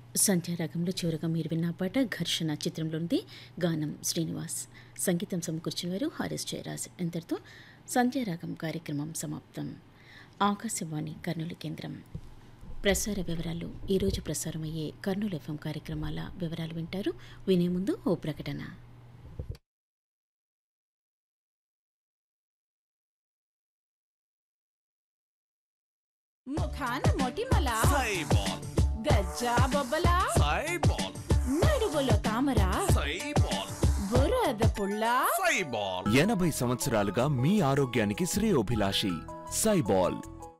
సంధ్యారాగంలో చివరగా మీరు విన్న పాట ఘర్షణ చిత్రంలోనిది గానం శ్రీనివాస్ సంగీతం సమకూర్చిన వారు హారిస్ జయరాజ్ ఇంతటితో సంధ్యారాగం కార్యక్రమం సమాప్తం ఆకాశవాణి కర్నూలు కేంద్రం ప్రసార వివరాలు ఈరోజు ప్రసారమయ్యే కర్నూలు ఎఫ్ఎం కార్యక్రమాల వివరాలు వింటారు వినే ముందు ఓ ప్రకటన ముఖాన మొటిమల సైబాల్ గజ్జా బొబ్బల సైబాల్ నడువులో తామర సైబాల్ బురద పుల్ల సైబాల్ ఎనభై సంవత్సరాలుగా మీ ఆరోగ్యానికి శ్రేయోభిలాషి సైబాల్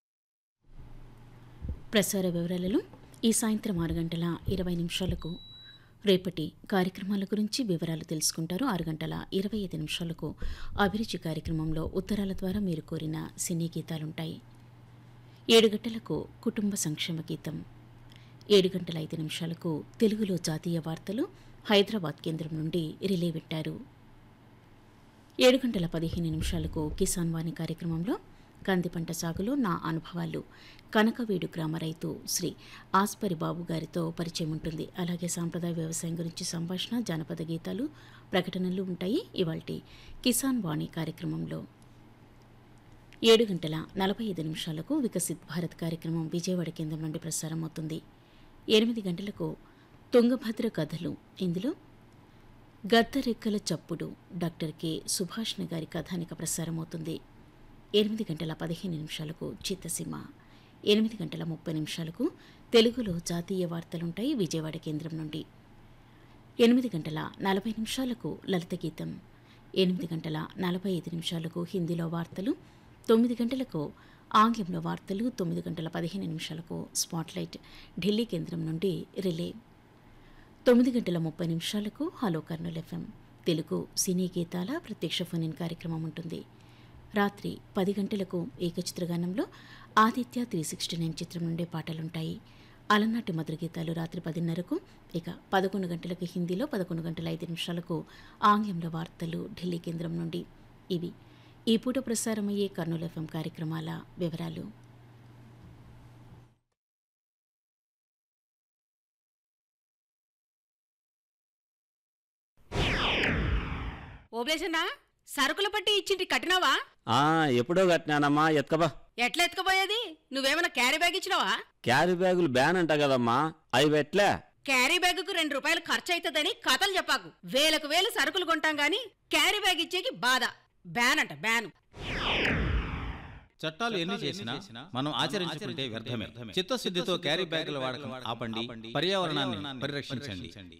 ప్రసార వివరాలలో ఈ సాయంత్రం ఆరు గంటల ఇరవై నిమిషాలకు రేపటి కార్యక్రమాల గురించి వివరాలు తెలుసుకుంటారు ఆరు గంటల ఇరవై ఐదు నిమిషాలకు అభిరుచి కార్యక్రమంలో ఉత్తరాల ద్వారా మీరు కోరిన సినీ గీతాలుంటాయి ఏడు గంటలకు కుటుంబ సంక్షేమ గీతం ఏడు గంటల ఐదు నిమిషాలకు తెలుగులో జాతీయ వార్తలు హైదరాబాద్ కేంద్రం నుండి రిలే వింటారు ఏడు గంటల పదిహేను నిమిషాలకు కిసాన్ వాణి కార్యక్రమంలో కంది పంట సాగులో నా అనుభవాలు కనకవీడు గ్రామ రైతు శ్రీ ఆస్పరి బాబు గారితో పరిచయం ఉంటుంది అలాగే సాంప్రదాయ వ్యవసాయం గురించి సంభాషణ జానపద గీతాలు ప్రకటనలు ఉంటాయి ఇవాల్టి కిసాన్ వాణి కార్యక్రమంలో ఏడు గంటల నలభై ఐదు నిమిషాలకు వికసిత్ భారత్ కార్యక్రమం విజయవాడ కేంద్రం నుండి ప్రసారం అవుతుంది ఎనిమిది గంటలకు తుంగభద్ర కథలు ఇందులో గద్దరెక్కల చప్పుడు డాక్టర్ కె సుభాష్ణ గారి కథానిక ప్రసారమవుతుంది ఎనిమిది గంటల పదిహేను నిమిషాలకు చిత్తసీమ ఎనిమిది గంటల ముప్పై నిమిషాలకు తెలుగులో జాతీయ వార్తలుంటాయి విజయవాడ కేంద్రం నుండి ఎనిమిది గంటల నలభై నిమిషాలకు లలిత గీతం ఎనిమిది గంటల నలభై ఐదు నిమిషాలకు హిందీలో వార్తలు తొమ్మిది గంటలకు ఆంగ్లంలో వార్తలు తొమ్మిది గంటల పదిహేను నిమిషాలకు స్పాట్లైట్ ఢిల్లీ కేంద్రం నుండి రిలే తొమ్మిది గంటల ముప్పై నిమిషాలకు హలో కర్నూల్ ఎఫ్ఎం తెలుగు సినీ గీతాల ప్రత్యక్ష ఫోన్ ఇన్ కార్యక్రమం ఉంటుంది రాత్రి పది గంటలకు ఏకచిత్రగానంలో ఆదిత్య త్రీ సిక్స్టీ నైన్ చిత్రం నుండే పాటలుంటాయి అలనాటి మధుర గీతాలు రాత్రి పదిన్నరకు ఇక పదకొండు గంటలకు హిందీలో పదకొండు గంటల ఐదు నిమిషాలకు ఆంగ్లంలో వార్తలు ఢిల్లీ కేంద్రం నుండి ఇవి ఈ పూట ప్రసారమయ్యే కర్నూలు ఎఫ్ఎం కార్యక్రమాల వివరాలు ఓబ్లేసన్నా సరుకుల పట్టి ఇచ్చింటి కట్టినావా ఆ ఎప్పుడో కట్టినానమ్మా ఎత్కబా ఎట్లా ఎత్తుకుపోయేది నువ్వేమైనా క్యారీ బ్యాగ్ ఇచ్చినావా క్యారీ బ్యాగులు బ్యాన్ అంట కదమ్మా అవి పెట్లే క్యారీ బ్యాగుకు రెండు రూపాయలు ఖర్చు అవుతుందని కథలు చెప్పాకు వేలకు వేలు సరుకులు కొంటాం గాని క్యారీ బ్యాగ్ ఇచ్చేకి బాధ బ్యాన్ అంట బ్యాన్ చట్టాలు ఎన్ని చేసినా మనం ఆచరించుకుంటే వ్యర్థమే చిత్తశుద్ధితో క్యారీ బ్యాగుల వాడకం ఆపండి పర్యావరణాన్ని పరిరక్షించండి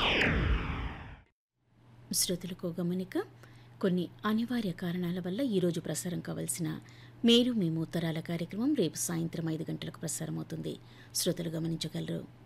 శ్రోతలకు గమనిక కొన్ని అనివార్య కారణాల వల్ల ఈరోజు ప్రసారం కావాల్సిన మీరు మేము ఉత్తరాల కార్యక్రమం రేపు సాయంత్రం ఐదు గంటలకు ప్రసారం అవుతుంది శ్రోతలు గమనించగలరు